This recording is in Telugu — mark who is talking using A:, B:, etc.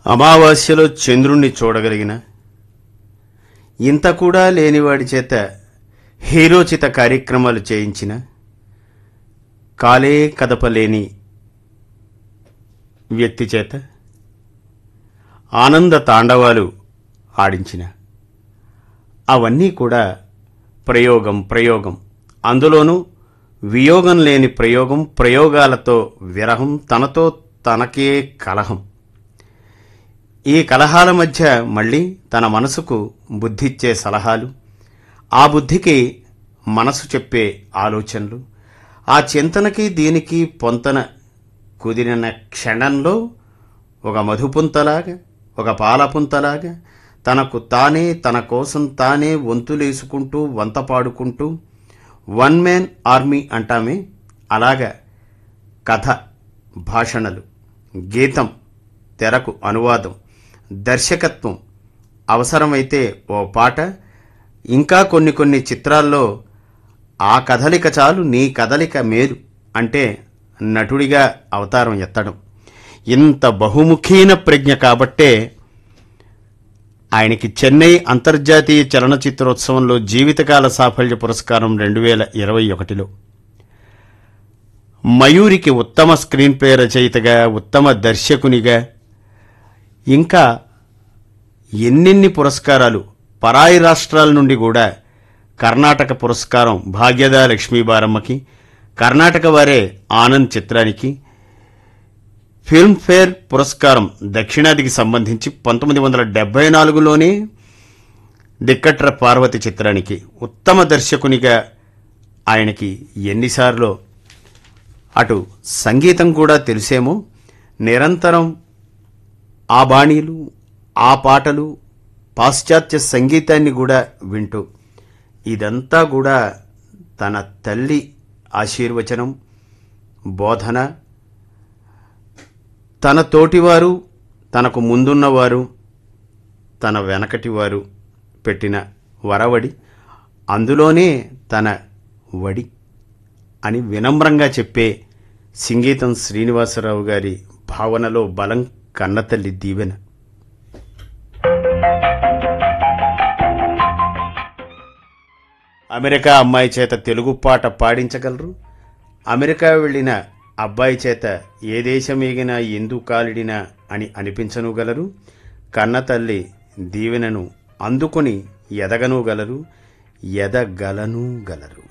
A: అమావాస్యలో చంద్రుణ్ణి చూడగలిగిన ఇంత కూడా లేనివాడి చేత హీరోచిత కార్యక్రమాలు చేయించిన కాలే కదపలేని వ్యక్తి చేత ఆనంద తాండవాలు ఆడించిన అవన్నీ కూడా ప్రయోగం ప్రయోగం అందులోనూ వియోగం లేని ప్రయోగం ప్రయోగాలతో విరహం తనతో తనకే కలహం ఈ కలహాల మధ్య మళ్ళీ తన మనసుకు బుద్ధిచ్చే సలహాలు ఆ బుద్ధికి మనసు చెప్పే ఆలోచనలు ఆ చింతనకి దీనికి పొంతన కుదిరిన క్షణంలో ఒక మధుపుంతలాగా ఒక పాలపుంతలాగా తనకు తానే తన కోసం తానే వంతులేసుకుంటూ వంత పాడుకుంటూ వన్ మ్యాన్ ఆర్మీ అంటామే అలాగా కథ భాషణలు గీతం తెరకు అనువాదం దర్శకత్వం అవసరమైతే ఓ పాట ఇంకా కొన్ని కొన్ని చిత్రాల్లో ఆ కదలిక చాలు నీ కదలిక మేలు అంటే నటుడిగా అవతారం ఎత్తడం ఇంత బహుముఖీన ప్రజ్ఞ కాబట్టే ఆయనకి చెన్నై అంతర్జాతీయ చలనచిత్రోత్సవంలో జీవితకాల సాఫల్య పురస్కారం రెండు వేల ఇరవై ఒకటిలో మయూరికి ఉత్తమ స్క్రీన్ ప్లే రచయితగా ఉత్తమ దర్శకునిగా ఇంకా ఎన్నెన్ని పురస్కారాలు పరాయి రాష్ట్రాల నుండి కూడా కర్ణాటక పురస్కారం భాగ్యద లక్ష్మీబారమ్మకి కర్ణాటక వారే ఆనంద్ చిత్రానికి ఫిల్మ్ఫేర్ పురస్కారం దక్షిణాదికి సంబంధించి పంతొమ్మిది వందల డెబ్బై నాలుగులోనే దిక్కట్ర పార్వతి చిత్రానికి ఉత్తమ దర్శకునిగా ఆయనకి ఎన్నిసార్లు అటు సంగీతం కూడా తెలిసేమో నిరంతరం ఆ బాణీలు ఆ పాటలు పాశ్చాత్య సంగీతాన్ని కూడా వింటూ ఇదంతా కూడా తన తల్లి ఆశీర్వచనం బోధన తన తోటివారు తనకు ముందున్నవారు తన వెనకటివారు పెట్టిన వరవడి అందులోనే తన వడి అని వినమ్రంగా చెప్పే సంగీతం శ్రీనివాసరావు గారి భావనలో బలం కన్నతల్లి దీవెన అమెరికా అమ్మాయి చేత తెలుగు పాట పాడించగలరు అమెరికా వెళ్ళిన అబ్బాయి చేత ఏ దేశమేగినా ఎందు కాలిడినా అని అనిపించనుగలరు కన్నతల్లి దీవెనను అందుకొని ఎదగను గలరు ఎదగలను గలరు